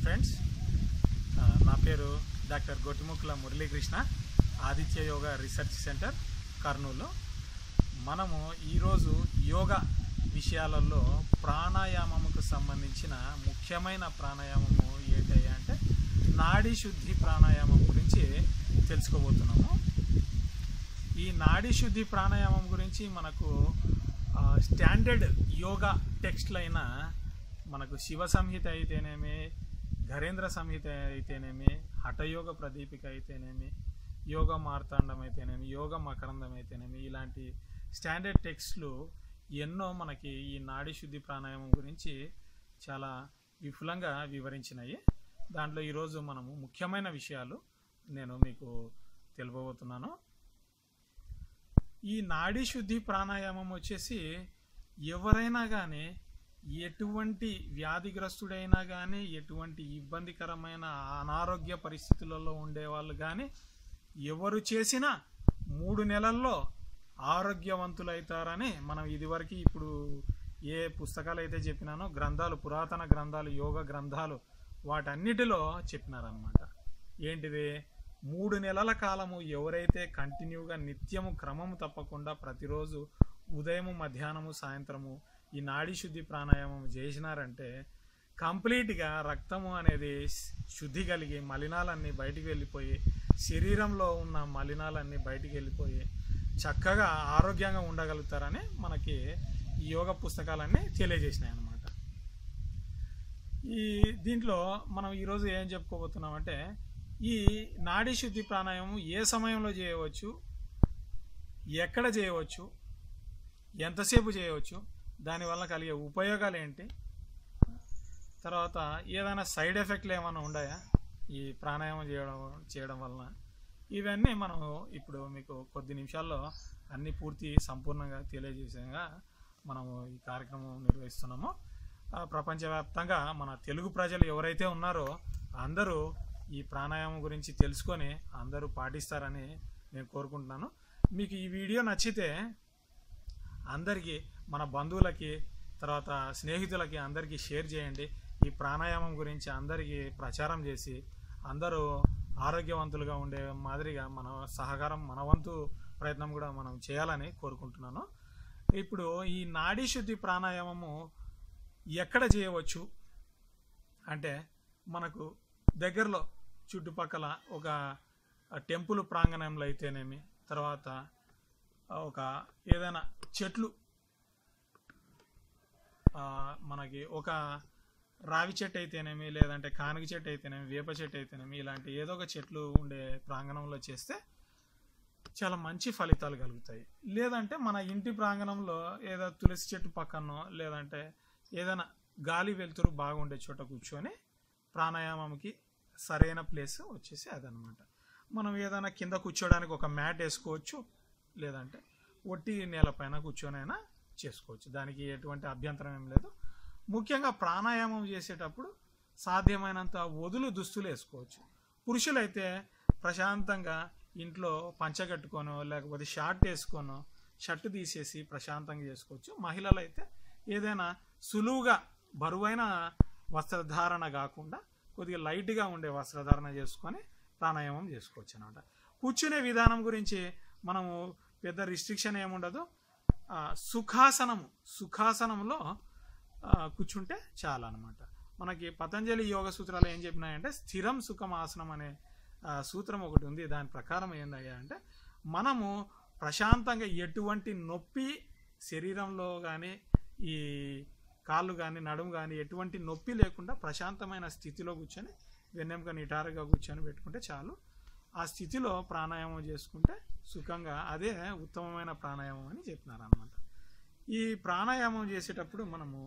Friends ఆ, నా పేరు doctor Gottimukkula Muralikrishna Aditya Yoga research centre Kurnool మనము ఈరోజు యోగా విషయాలలో ప్రాణాయామముకు సంబంధించిన ముఖ్యమైన ప్రాణాయామము ఏంటయ్యా అంటే నాడీ శుద్ధి ప్రాణాయామం గురించి తెలుసుకోబోతున్నాము ఈ నాడీ శుద్ధి ప్రాణాయామం గురించి మనకు ఆ, స్టాండర్డ్ యోగా టెక్స్ట్లైన మనకు శివ సంహిత అయితేనేమి ఘరేంద్ర సంహిత అయితేనేమి హఠయోగ ప్రదీపిక అయితేనేమి యోగ మార్తాండం అయితేనేమి యోగ మకరందం అయితేనేమి ఇలాంటి స్టాండర్డ్ టెక్స్ట్లు ఎన్నో మనకి ఈ నాడీ శుద్ధి ప్రాణాయామం గురించి చాలా విపులంగా వివరించినాయి దాంట్లో ఈరోజు మనము ముఖ్యమైన విషయాలు నేను మీకు తెలుపబోతున్నాను ఈ నాడీ శుద్ధి ప్రాణాయామం వచ్చేసి ఎవరైనా కానీ ఎటువంటి వ్యాధిగ్రస్తుడైనా కానీ ఎటువంటి ఇబ్బందికరమైన అనారోగ్య పరిస్థితులలో ఉండేవాళ్ళు కానీ ఎవరు చేసినా మూడు నెలల్లో ఆరోగ్యవంతులవుతారని మనం ఇదివరకు ఇప్పుడు ఏ పుస్తకాలు అయితే చెప్పినానో గ్రంథాలు పురాతన గ్రంథాలు యోగ గ్రంథాలు వాటన్నిటిలో చెప్పినారనమాట ఏంటిది మూడు నెలల కాలము ఎవరైతే కంటిన్యూగా నిత్యము క్రమము తప్పకుండా ప్రతిరోజు ఉదయము మధ్యాహ్నము సాయంత్రము ఈ నాడీ శుద్ధి ప్రాణాయామం చేసినారంటే కంప్లీట్గా రక్తము అనేది శుద్ధి కలిగి మలినాలన్నీ బయటికి వెళ్ళిపోయి శరీరంలో ఉన్న మలినాలన్నీ బయటికి వెళ్ళిపోయి చక్కగా ఆరోగ్యంగా ఉండగలుగుతారని మనకి ఈ యోగ పుస్తకాలన్నీ తెలియజేసినాయి అన్నమాట ఈ దీంట్లో మనం ఈరోజు ఏం చెప్పుకోబోతున్నామంటే ఈ నాడీ శుద్ధి ప్రాణాయామం ఏ సమయంలో చేయవచ్చు ఎక్కడ చేయవచ్చు ఎంతసేపు చేయవచ్చు దానివల్ల కలిగే ఉపయోగాలు ఏంటి తర్వాత ఏదైనా సైడ్ ఎఫెక్ట్లు ఏమైనా ఉన్నాయా ఈ ప్రాణాయామం చేయడం చేయడం వలన ఇవన్నీ మనం ఇప్పుడు మీకు కొద్ది నిమిషాల్లో అన్ని పూర్తి సంపూర్ణంగా తెలియజేసేగా మనము ఈ కార్యక్రమం నిర్వహిస్తున్నాము ఆ, ప్రపంచవ్యాప్తంగా మన తెలుగు ప్రజలు ఎవరైతే ఉన్నారో అందరూ ఈ ప్రాణాయామం గురించి తెలుసుకొని అందరూ పాటిస్తారని నేను కోరుకుంటున్నాను మీకు ఈ వీడియో నచ్చితే అందరికీ మన బంధువులకి తర్వాత స్నేహితులకి అందరికీ షేర్ చేయండి ఈ ప్రాణాయామం గురించి అందరికీ ప్రచారం చేసి అందరూ ఆరోగ్యవంతులుగా ఉండే మాదిరిగా మన సహకారం మన వంతు ప్రయత్నం కూడా మనం చేయాలని కోరుకుంటున్నాను ఇప్పుడు ఈ నాడీ శుద్ధి ప్రాణాయామము ఎక్కడ చేయవచ్చు అంటే మనకు దగ్గరలో చుట్టుపక్కల ఒక టెంపుల్ ప్రాంగణంలో అయితేనేమి తర్వాత ఒక ఏదైనా చెట్లు ఆ, మనకి ఒక రావి చెట్టు అయితేనేమి లేదంటే కానుగ చెట్టు అయితేనేమి వేప చెట్టు అయితేనేమి ఇలాంటి ఏదో ఒక చెట్లు ఉండే ప్రాంగణంలో చేస్తే చాలా మంచి ఫలితాలు కలుగుతాయి లేదంటే మన ఇంటి ప్రాంగణంలో ఏదో తులసి చెట్టు పక్కనో లేదంటే ఏదైనా గాలి వెలుతురు బాగుండే చోట కూర్చొని ప్రాణాయామంకి సరైన ప్లేస్ వచ్చేసి అదనమాట మనం ఏదైనా కింద కూర్చోడానికి ఒక మ్యాట్ వేసుకోవచ్చు లేదంటే ఒట్టి నేలపైన కూర్చొనైనా చేసుకోవచ్చు దానికి ఎటువంటి అభ్యంతరం ఏం లేదు ముఖ్యంగా ప్రాణాయామం చేసేటప్పుడు సాధ్యమైనంత వదులు దుస్తులు వేసుకోవచ్చు పురుషులైతే ప్రశాంతంగా ఇంట్లో పంచ కట్టుకోనో లేకపోతే షార్ట్ వేసుకోనో షర్ట్ తీసేసి ప్రశాంతంగా చేసుకోవచ్చు మహిళలు అయితే ఏదైనా సులువుగా బరువైన వస్త్రధారణ కాకుండా కొద్దిగా లైట్గా ఉండే వస్త్రధారణ చేసుకొని ప్రాణాయామం చేసుకోవచ్చు అనమాట కూర్చునే విధానం గురించి మనము పెద్ద రిస్ట్రిక్షన్ ఏముండదు ఆ, సుఖాసనము సుఖాసనంలో ఆ, కూర్చుంటే చాలా అనమాట మనకి పతంజలి యోగ సూత్రాలు ఏం చెప్పినాయంటే స్థిరం సుఖం ఆసనం అనే ఆ, సూత్రం ఒకటి ఉంది దాని ప్రకారం ఏందయ్యా అంటే మనము ప్రశాంతంగా ఎటువంటి నొప్పి శరీరంలో కానీ ఈ కాళ్ళు కానీ నడుము కానీ ఎటువంటి నొప్పి లేకుండా ప్రశాంతమైన స్థితిలో కూర్చొని వెన్నెముక నిటారుగా కూర్చొని పెట్టుకుంటే చాలు ఆ స్థితిలో ప్రాణాయామం చేసుకుంటే సుఖంగా అదే ఉత్తమమైన ప్రాణాయామం అని చెప్పినారు అనమాట ఈ ప్రాణాయామం చేసేటప్పుడు మనము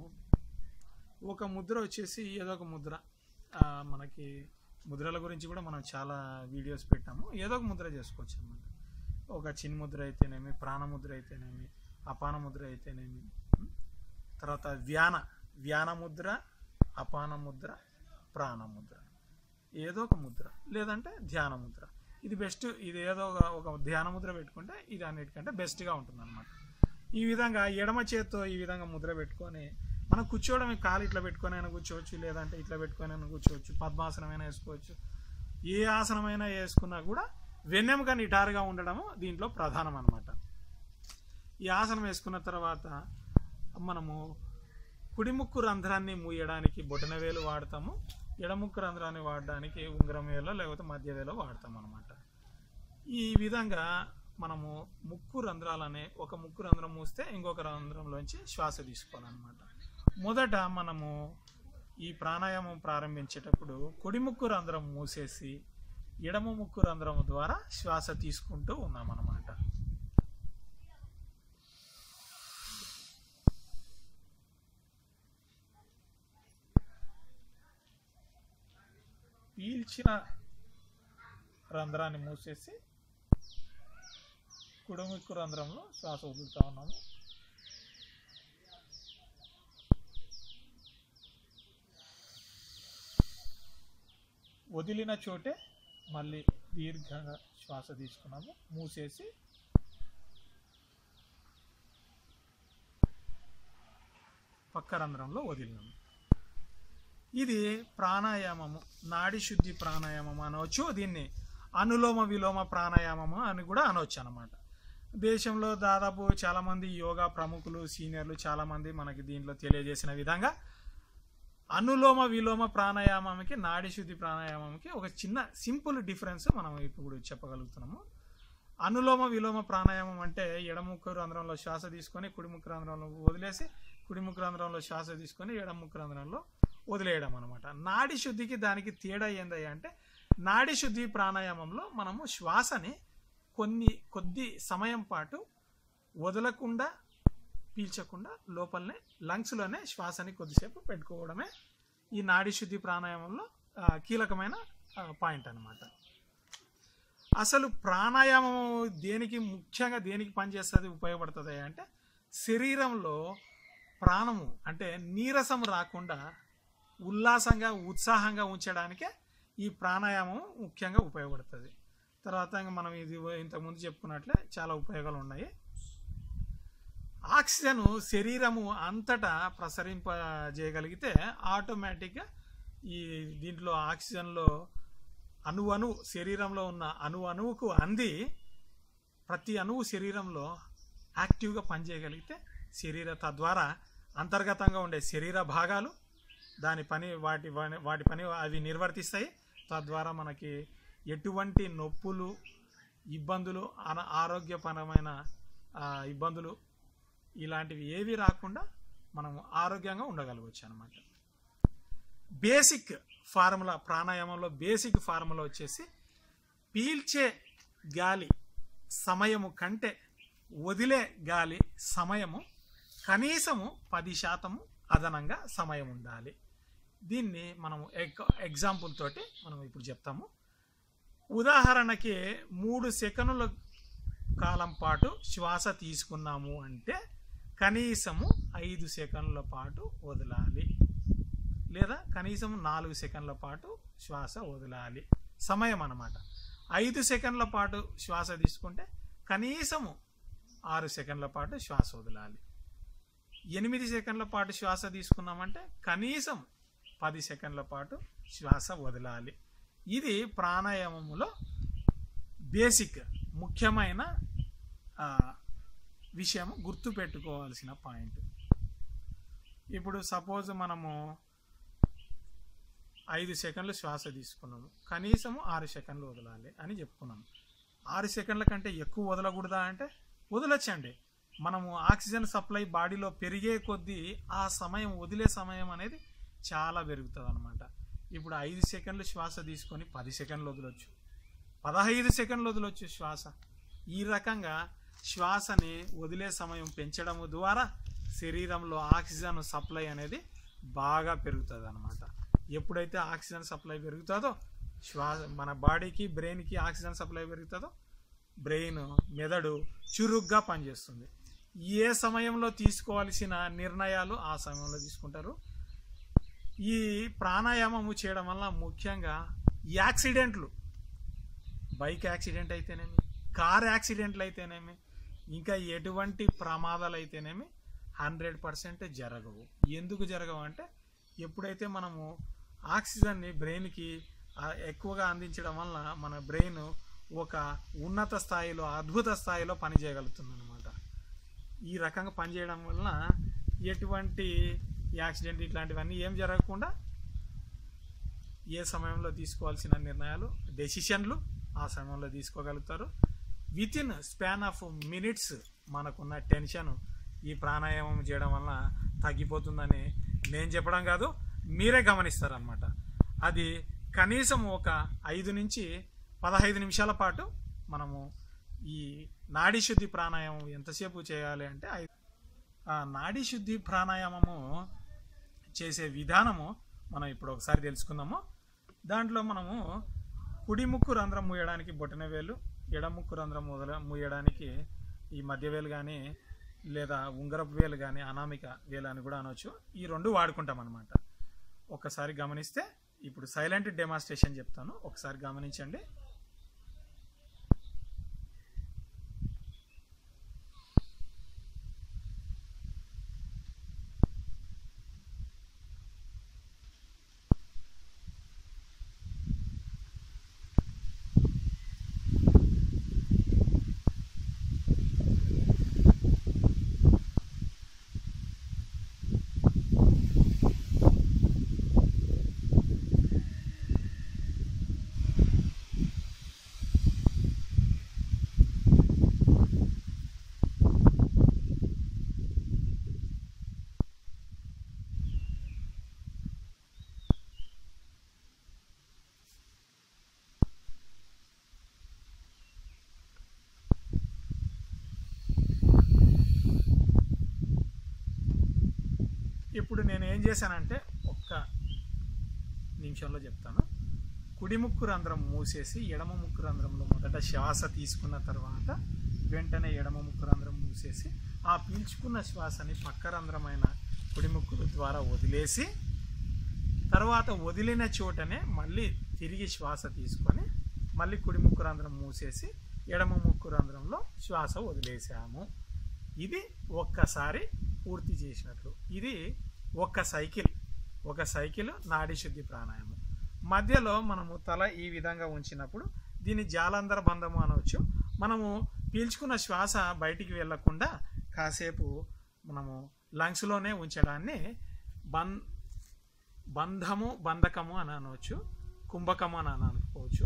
ఒక ముద్ర వచ్చేసి ఏదో ఒక ముద్ర ఆ, మనకి ముద్రల గురించి కూడా మనం చాలా వీడియోస్ పెట్టాము ఏదో ఒక ముద్ర చేసుకోవచ్చు అనమాట ఒక చిన్న ముద్ర అయితేనేమి ప్రాణముద్ర అయితేనేమి అపాన ముద్ర అయితేనేమి ఉం? తర్వాత వ్యాన వ్యాన ముద్ర అపాన ముద్ర ప్రాణముద్ర ఏదో ఒక ముద్ర లేదంటే ధ్యాన ముద్ర ఇది బెస్ట్ ఇది ఏదో ఒక- ఒక ధ్యాన ముద్ర పెట్టుకుంటే ఇది అన్నిటికంటే బెస్ట్గా ఉంటుంది అనమాట ఈ విధంగా ఎడమ చేత్తో ఈ విధంగా ముద్ర పెట్టుకొని మనం కూర్చోవడం కాలు ఇట్లా పెట్టుకొని అయినా కూర్చోవచ్చు లేదంటే ఇట్లా పెట్టుకొని అయినా కూర్చోవచ్చు పద్మాసనమైనా వేసుకోవచ్చు ఏ ఆసనమైనా వేసుకున్నా కూడా వెన్నెముక నిటారుగా ఉండడము దీంట్లో ప్రధానం అన్నమాట ఈ ఆసనం వేసుకున్న తర్వాత మనము కుడిముక్కు రంధ్రాన్ని మూయడానికి బొటన వేలు వాడతాము ఎడముక్కు రంధ్రాన్ని వాడడానికి ఉంగరం వేలో లేకపోతే మధ్య వేలో వాడతాం అనమాట ఈ విధంగా మనము ముక్కు రంధ్రాలనే ఒక ముక్కు రంధ్రం మూస్తే ఇంకొక రంధ్రంలోంచి శ్వాస తీసుకోవాలన్నమాట మొదట మనము ఈ ప్రాణాయామం ప్రారంభించేటప్పుడు కుడి ముక్కు రంధ్రం మూసేసి ఎడమ ముక్కు రంధ్రం ద్వారా శ్వాస తీసుకుంటూ ఉన్నామన్నమాట పీల్చిన రంధ్రాన్ని మూసేసి కుడిముక్కు రంధ్రంలో శ్వాస వదులుతా ఉన్నాము వదిలిన చోటే మళ్ళీ దీర్ఘంగా శ్వాస తీసుకున్నాము మూసేసి పక్క రంధ్రంలో వదిలినాము ఇది ప్రాణాయామము నాడి శుద్ధి ప్రాణాయామం అనవచ్చు దీన్ని అనులోమ విలోమ ప్రాణాయామము అని కూడా అనవచ్చు అనమాట దేశంలో దాదాపు చాలామంది యోగా ప్రముఖులు సీనియర్లు చాలామంది మనకి దీంట్లో తెలియజేసిన విధంగా అనులోమ విలోమ ప్రాణాయామంకి నాడి శుద్ధి ప్రాణాయామంకి ఒక చిన్న సింపుల్ డిఫరెన్స్ మనం ఇప్పుడు చెప్పగలుగుతున్నాము అనులోమ విలోమ ప్రాణాయామం అంటే ఎడముక్కు రంధ్రంలో శ్వాస తీసుకొని కుడిముక్కు రంధ్రంలో వదిలేసి కుడిముక్కు రంధ్రంలో శ్వాస తీసుకొని ఎడముక్కు రంధ్రంలో వదిలేయడం అనమాట నాడి శుద్ధికి దానికి తేడా ఏందయ్యా అంటే నాడి శుద్ధి ప్రాణాయామంలో మనము శ్వాసని కొన్ని కొద్ది సమయం పాటు వదలకుండా పీల్చకుండా లోపలనే లంగ్స్లోనే శ్వాసని కొద్దిసేపు పెట్టుకోవడమే ఈ నాడి శుద్ధి ప్రాణాయామంలో ఆ, కీలకమైన పాయింట్ అన్నమాట అసలు ప్రాణాయామం దేనికి ముఖ్యంగా దేనికి పనిచేస్తుంది ఉపయోగపడుతుంది అంటే శరీరంలో ప్రాణము అంటే నీరసం రాకుండా ఉల్లాసంగా ఉత్సాహంగా ఉంచడానికే ఈ ప్రాణాయామం ముఖ్యంగా ఉపయోగపడుతుంది తర్వాత ఇంకా మనం ఇది ఇంతకుముందు చెప్పుకున్నట్లే చాలా ఉపయోగాలు ఉన్నాయి ఆక్సిజన్ శరీరము అంతటా ప్రసరింపజేయగలిగితే ఆటోమేటిక్గా ఈ దీంట్లో ఆక్సిజన్లో అణు అణు శరీరంలో ఉన్న అణు అణువుకు అంది ప్రతి అణువు శరీరంలో యాక్టివ్గా పనిచేయగలిగితే శరీర తద్వారా అంతర్గతంగా ఉండే శరీర భాగాలు దాని పని వాటి వాని- వాటి పని అవి నిర్వర్తిస్తాయి తద్వారా మనకి ఎటువంటి నొప్పులు ఇబ్బందులు అన ఆరోగ్యపరమైన ఆ, ఇబ్బందులు ఇలాంటివి ఏవి రాకుండా మనం ఆరోగ్యంగా ఉండగలగవచ్చు అనమాట బేసిక్ ఫార్ములా ప్రాణాయామంలో బేసిక్ ఫార్ములా వచ్చేసి పీల్చే గాలి సమయము కంటే వదిలే గాలి సమయము కనీసము పది శాతము అదనంగా సమయం ఉండాలి దీన్ని మనము ఎగ్ ఎగ్జాంపుల్ తోటి మనం ఇప్పుడు చెప్తాము ఉదాహరణకి మూడు సెకనుల కాలం పాటు శ్వాస తీసుకున్నాము అంటే కనీసము ఐదు సెకండ్ల పాటు వదలాలి లేదా కనీసం నాలుగు సెకండ్ల పాటు శ్వాస వదలాలి సమయం అన్నమాట ఐదు సెకండ్ల పాటు శ్వాస తీసుకుంటే కనీసము ఆరు సెకండ్ల పాటు శ్వాస వదలాలి ఎనిమిది సెకండ్ల పాటు శ్వాస తీసుకున్నామంటే కనీసం పది సెకండ్ల పాటు శ్వాస వదలాలి ఇది ప్రాణాయామములో బేసిక్ ముఖ్యమైన ఆ, విషయం గుర్తుపెట్టుకోవాల్సిన పాయింట్ ఇప్పుడు సపోజ్ మనము ఐదు సెకండ్లు శ్వాస తీసుకున్నాము కనీసము ఆరు సెకండ్లు వదలాలి అని చెప్పుకున్నాము ఆరు సెకండ్ల కంటే ఎక్కువ వదలకూడదా అంటే వదలొచ్చండి మనము ఆక్సిజన్ సప్లై బాడీలో పెరిగే కొద్దీ ఆ సమయం వదిలే సమయం అనేది చాలా పెరుగుతుంది అనమాట ఇప్పుడు ఐదు సెకండ్లు శ్వాస తీసుకొని పది సెకండ్లు వదలొచ్చు పదహైదు సెకండ్లు వదలొచ్చు శ్వాస ఈ రకంగా శ్వాసని వదిలే సమయం పెంచడం ద్వారా శరీరంలో ఆక్సిజన్ సప్లై అనేది బాగా పెరుగుతుంది అనమాట ఎప్పుడైతే ఆక్సిజన్ సప్లై పెరుగుతుందో శ్వాస మన బాడీకి బ్రెయిన్కి ఆక్సిజన్ సప్లై పెరుగుతుందో బ్రెయిన్ మెదడు చురుగ్గా పనిచేస్తుంది ఏ సమయంలో తీసుకోవాల్సిన నిర్ణయాలు ఆ సమయంలో తీసుకుంటారు ఈ ప్రాణాయామము చేయడం వల్ల ముఖ్యంగా యాక్సిడెంట్లు బైక్ యాక్సిడెంట్ అయితేనేమి కార్ యాక్సిడెంట్లు అయితేనేమి ఇంకా ఎటువంటి ప్రమాదాలు అయితేనేమి హండ్రెడ్ పర్సెంట్ జరగవు ఎందుకు జరగవు అంటే ఎప్పుడైతే మనము ఆక్సిజన్ని బ్రెయిన్కి ఆ, ఎక్కువగా అందించడం వల్ల మన బ్రెయిన్ ఒక ఉన్నత స్థాయిలో అద్భుత స్థాయిలో పనిచేయగలుగుతుంది అనమాట ఈ రకంగా పనిచేయడం వలన ఎటువంటి యాక్సిడెంట్ ఇట్లాంటివన్నీ ఏం జరగకుండా ఏ సమయంలో తీసుకోవాల్సిన నిర్ణయాలు డెసిషన్లు ఆ సమయంలో తీసుకోగలుగుతారు with in span of minutes మనకున్న టెన్షన్ ఈ ప్రాణాయామం చేయడం వలన తగ్గిపోతుందని నేను చెప్పడం కాదు మీరే గమనిస్తారనమాట అది కనీసం ఒక ఐదు నుంచి పదహైదు నిమిషాల పాటు మనము ఈ నాడీ శుద్ధి ప్రాణాయామం ఎంతసేపు చేయాలి అంటే ఐ- ఆ నాడీ శుద్ధి ప్రాణాయామము చేసే విధానము మనం ఇప్పుడు ఒకసారి తెలుసుకుందాము దాంట్లో మనము కుడి ముక్కు రంధ్రం మూయడానికి బొటన వేలు ఎడ ముక్కు రంధ్రం మొదల మూయడానికి ఈ మధ్య వేలు కానీ లేదా ఉంగరపు వేలు కానీ అనామిక వేలు అని కూడా అనవచ్చు ఈ రెండు వాడుకుంటాం అనమాట ఒకసారి గమనిస్తే ఇప్పుడు సైలెంట్ డెమాన్స్ట్రేషన్ చెప్తాను ఒకసారి గమనించండి ఇప్పుడు నేను ఏం చేశానంటే ఒక్క నిమిషంలో చెప్తాను కుడి ముక్కు రంధ్రం మూసేసి ఎడమ ముక్కు రంధ్రంలో మొదట శ్వాస తీసుకున్న తర్వాత వెంటనే ఎడమ ముక్కు రంధ్రం మూసేసి ఆ పీల్చుకున్న శ్వాసని పక్క రంధ్రమైన కుడి ముక్కు ద్వారా వదిలేసి తర్వాత వదిలిన చోటనే మళ్ళీ తిరిగి శ్వాస తీసుకొని మళ్ళీ కుడి ముక్కు రంధ్రం మూసేసి ఎడమ ముక్కు రంధ్రంలో శ్వాస వదిలేసాము ఇది ఒక్కసారి పూర్తి చేసినట్లు ఇది ఒక్క సైకిల్ ఒక సైకిల్ నాడీ శుద్ధి ప్రాణాయామం మధ్యలో మనము తల ఈ విధంగా ఉంచినప్పుడు దీన్ని జాలంధర బంధము అనవచ్చు మనము పీల్చుకున్న శ్వాస బయటికి వెళ్ళకుండా కాసేపు మనము లంగ్స్లోనే ఉంచడాన్ని బం బంధము బంధకము అని అనవచ్చు కుంభకము అని అని అనుకోవచ్చు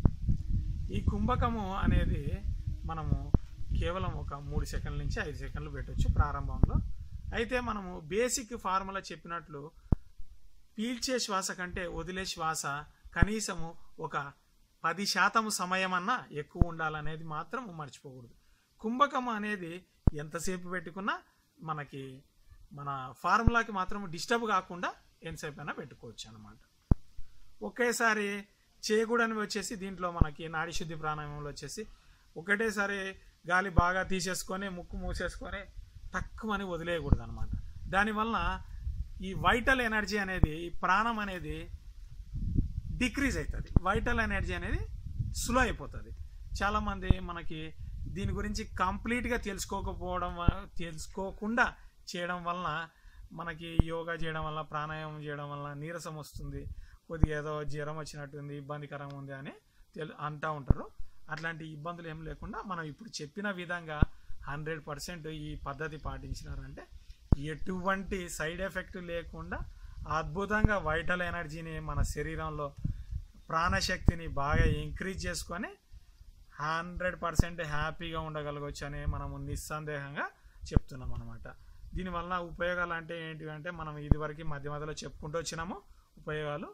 ఈ కుంభకము అనేది మనము కేవలం ఒక మూడు సెకండ్ల నుంచి ఐదు సెకండ్లు పెట్టవచ్చు ప్రారంభంలో అయితే మనము బేసిక్ ఫార్ములా చెప్పినట్లు పీల్చే శ్వాస కంటే వదిలే శ్వాస కనీసము ఒక పది శాతం సమయమన్నా ఎక్కువ ఉండాలనేది మాత్రం మర్చిపోకూడదు కుంభకం అనేది ఎంతసేపు పెట్టుకున్నా మనకి మన ఫార్ములాకి మాత్రం డిస్టర్బ్ కాకుండా ఎంతసేపు అయినా పెట్టుకోవచ్చు అనమాట ఒకేసారి చేయకూడనివి వచ్చేసి దీంట్లో మనకి నాడి శుద్ధి ప్రాణాయామంలో వచ్చేసి ఒకటేసారి గాలి బాగా తీసేసుకొని ముక్కు మూసేసుకొని తక్కువని వదిలేయకూడదు అనమాట దానివల్ల ఈ వైటల్ ఎనర్జీ అనేది ఈ ప్రాణం అనేది డిక్రీజ్ అవుతుంది వైటల్ ఎనర్జీ అనేది స్లో అయిపోతుంది చాలామంది మనకి దీని గురించి కంప్లీట్గా తెలుసుకోకపోవడం వ- తెలుసుకోకుండా చేయడం వలన మనకి యోగా చేయడం వల్ల ప్రాణాయామం చేయడం వల్ల నీరసం వస్తుంది కొద్దిగా ఏదో జ్వరం వచ్చినట్టుంది ఇబ్బందికరంగా ఉంది అని తెలు అంటూ ఉంటారు అట్లాంటి ఇబ్బందులు ఏం లేకుండా మనం ఇప్పుడు చెప్పిన విధంగా హండ్రెడ్ పర్సెంట్ ఈ పద్ధతి పాటించినారంటే ఎటువంటి సైడ్ ఎఫెక్ట్ లేకుండా అద్భుతంగా వైటల్ ఎనర్జీని మన శరీరంలో ప్రాణశక్తిని బాగా ఇంక్రీజ్ చేసుకొని హండ్రెడ్ పర్సెంట్ హ్యాపీగా ఉండగలగవచ్చు అని మనము నిస్సందేహంగా చెప్తున్నాం అనమాట దీనివల్ల ఉపయోగాలు అంటే ఏంటివి అంటే మనం ఇదివరకు మధ్య మధ్యలో చెప్పుకుంటూ వచ్చినాము ఉపయోగాలు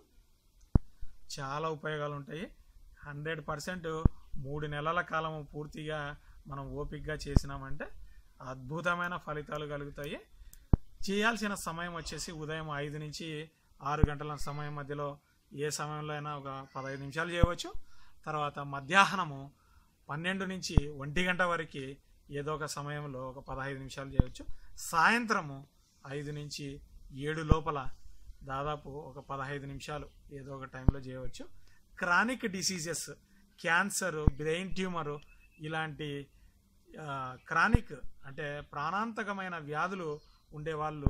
చాలా ఉపయోగాలు ఉంటాయి హండ్రెడ్ పర్సెంట్ మూడు నెలల కాలము పూర్తిగా మనం ఓపికగా చేసినామంటే అద్భుతమైన ఫలితాలు కలుగుతాయి చేయాల్సిన సమయం వచ్చేసి ఉదయం ఐదు నుంచి ఆరు గంటల సమయం మధ్యలో ఏ సమయంలో అయినా ఒక పదహైదు నిమిషాలు చేయవచ్చు తర్వాత మధ్యాహ్నము పన్నెండు నుంచి ఒంటి గంట వరకు ఏదో ఒక సమయంలో ఒక పదహైదు నిమిషాలు చేయవచ్చు సాయంత్రము ఐదు నుంచి ఏడు లోపల దాదాపు ఒక పదహైదు నిమిషాలు ఏదో ఒక టైంలో చేయవచ్చు chronic diseases cancer brain tumour ఇలాంటి క్రానిక్ అంటే ప్రాణాంతకమైన వ్యాధులు ఉండేవాళ్ళు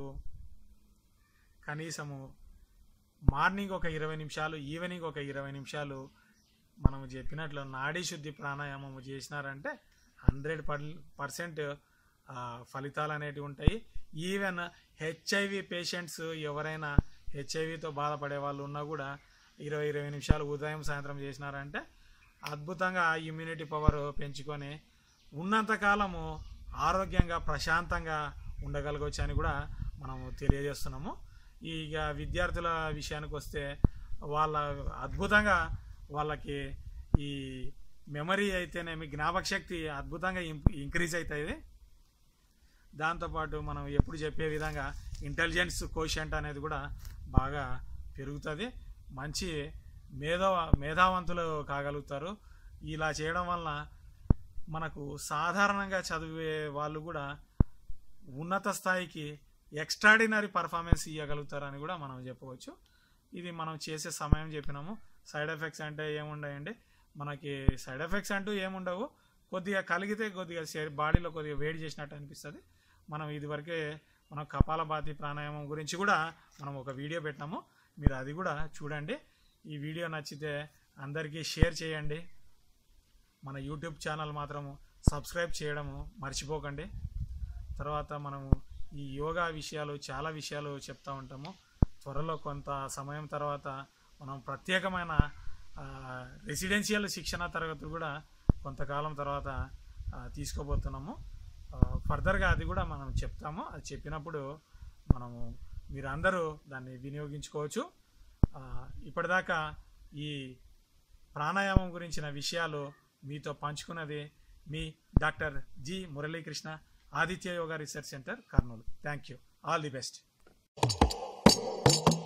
కనీసము మార్నింగ్ ఒక ఇరవై నిమిషాలు ఈవినింగ్ ఒక ఇరవై నిమిషాలు మనం చెప్పినట్లు నాడీ శుద్ధి ప్రాణాయామం చేసినారంటే హండ్రెడ్ పర్సెంట్ ఫలితాలు అనేటివి ఉంటాయి ఈవెన్ హెచ్ఐవి పేషెంట్స్ ఎవరైనా హెచ్ఐవితో బాధపడే వాళ్ళు ఉన్నా కూడా ఇరవై ఇరవై నిమిషాలు ఉదయం సాయంత్రం చేసినారంటే అద్భుతంగా ఇమ్యూనిటీ పవర్ పెంచుకొని ఉన్నంతకాలము ఆరోగ్యంగా ప్రశాంతంగా ఉండగలగవచ్చు అని కూడా మనము తెలియజేస్తున్నాము ఇక విద్యార్థుల విషయానికి వస్తే వాళ్ళ అద్భుతంగా వాళ్ళకి ఈ మెమరీ అయితేనేమి జ్ఞాపక శక్తి అద్భుతంగా ఇంక్రీజ్ అవుతుంది దాంతోపాటు మనం ఎప్పుడు చెప్పే విధంగా ఇంటెలిజెన్స్ కోషంట్ అనేది కూడా బాగా పెరుగుతుంది మంచి మేధో మేధావంతులు కాగలుగుతారు ఇలా చేయడం వలన మనకు సాధారణంగా చదివే వాళ్ళు కూడా ఉన్నత స్థాయికి ఎక్స్ట్రాడినరీ పర్ఫార్మెన్స్ ఇవ్వగలుగుతారని కూడా మనం చెప్పవచ్చు ఇది మనం చేసే సమయం చెప్పినాము సైడ్ ఎఫెక్ట్స్ అంటే ఏముండయండి మనకి సైడ్ ఎఫెక్ట్స్ అంటూ ఏముండవు కొద్దిగా కలిగితే కొద్దిగా బాడీలో కొద్దిగా వేడి చేసినట్టు అనిపిస్తుంది మనం ఇదివరకే మనం కపాలభాతి ప్రాణాయామం గురించి కూడా మనం ఒక వీడియో పెట్టినాము మీరు అది కూడా చూడండి ఈ వీడియో నచ్చితే అందరికీ షేర్ చేయండి మన యూట్యూబ్ ఛానల్ మాత్రము సబ్స్క్రైబ్ చేయడము మర్చిపోకండి తర్వాత మనము ఈ యోగా విషయాలు చాలా విషయాలు చెప్తా ఉంటాము త్వరలో కొంత సమయం తర్వాత మనం ప్రత్యేకమైన రెసిడెన్షియల్ శిక్షణ తరగతులు కూడా కొంతకాలం తర్వాత తీసుకోబోతున్నాము ఫర్దర్గా అది కూడా మనం చెప్తాము అది చెప్పినప్పుడు మనము మీరందరూ దాన్ని వినియోగించుకోవచ్చు ఇప్పటిదాకా ఈ ప్రాణాయామం గురించిన విషయాలు మీతో పంచుకున్నది మీ doctor G Muralikrishna Aditya Yoga research centre Kurnool thank you all the best